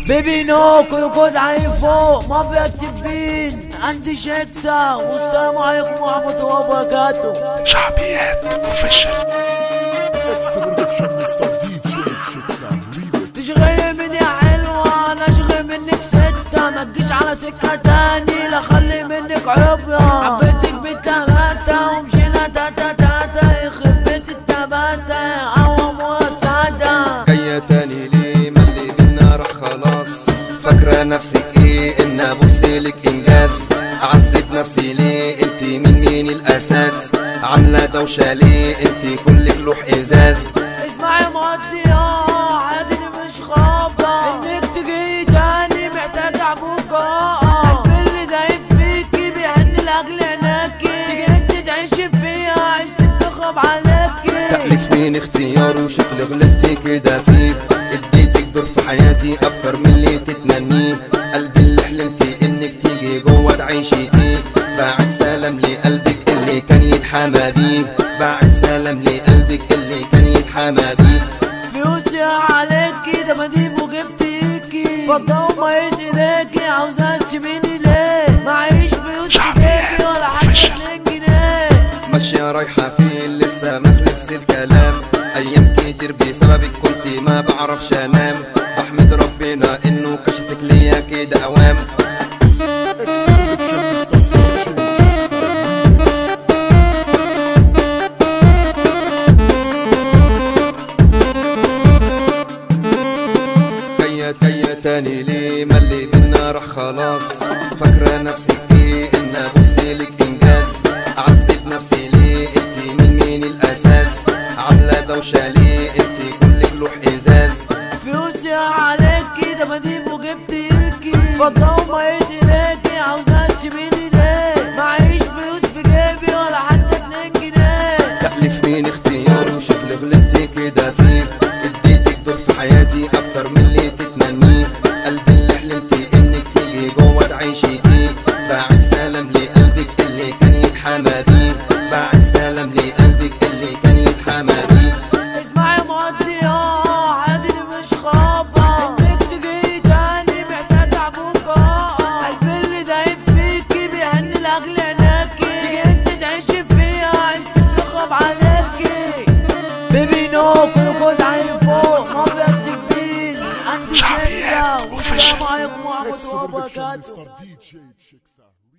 بيبي نو كلكوز عين فوق ما في التبين عندي شيكسا والسلام عليكم ورحمة الله وبركاته شعبيات اوفيشال تشغلي مني يا حلوة انا اشغل منك ستة ما تجيش على سكة تاني لا خلي منك عبرة حبيتك بالتلاتة ومشينا تاتا تاتا يخرب بيت التباتة عوام وسادة جاية تاني ليه ملي بينا راح خلاص فاكرة نفسك ايه ان ابصلك انجاز اعذب نفسي ليه انت من مين الاساس عاملة دوشة ليه انت كلك لوح ازاز اسمعي مقضي اه عادي دي مش خابة انك تجي تاني محتاج عفوك اه قلبي اللي دايب فيكي بيحن لاجل هناكي تيجي انت تعيش فيها عشت تخرب عليكي تأليف مين اختيار وشكل غلطتي كده فيه اديتك دور في حياتي اكتر من اللي تتمنيه قلبي اللي حلمتي انك تيجي جوه تعيشي فيه بعد سلام لقلبك اللي كان يتحمى بيه بعد سلام لقلبك اللي كان يتحمى بيه فلوسي عليكي ده مديب وجبت ايكي فضة وميت ايديكي عاوزة تسيبيني ليه معيش فلوس في جيبي ولا حتى اتنين جنيه ماشية رايحة فين لسه مخلص الكلام أيام كتير بسببك كنت ما بعرفش أنام بحمد ربنا إنه كشفك ليا كده أوام جاية جاية تاني ليه ملي بينا راح خلاص فاكرة نفسك ايه ان ابصلك انجاز اعذب نفسي ليه انت من مين الاساس عاملة دوشة ليه انت كلك لوح ازاز فلوسي عليكي ده مديب وجبت ايكي فضة وميت ايديكي عاوزة تسيبيني ليه معيش فلوس في جيبي ولا حتى اتنين جنيه تأليف مين اختيار وشكل غلطتي كده فيه اديتك دور في حياتي اكتر من اللي تتمنيه قلبي اللي حلمتي انك تيجي جوه تعيشي فيه بعد سلام لقلبك اللي كان يتحمى بيه بعد سلام لقلبك اللي كان يتحمى بيه اسمعي مقضي اه عادي دي مش خابة انك تجي تاني محتاج عفوك اه قلبي اللي دايب فيكي بيهن لاجل هناكي تيجي انت تعيشي فيها عشت تخرب عليكي بيبي نو كلكوز عين فوق ما في التكبير عندي شعبيات شيكسا والسلام official. عليكم ورحمة الله وبركاته Mr. DJ Chicks.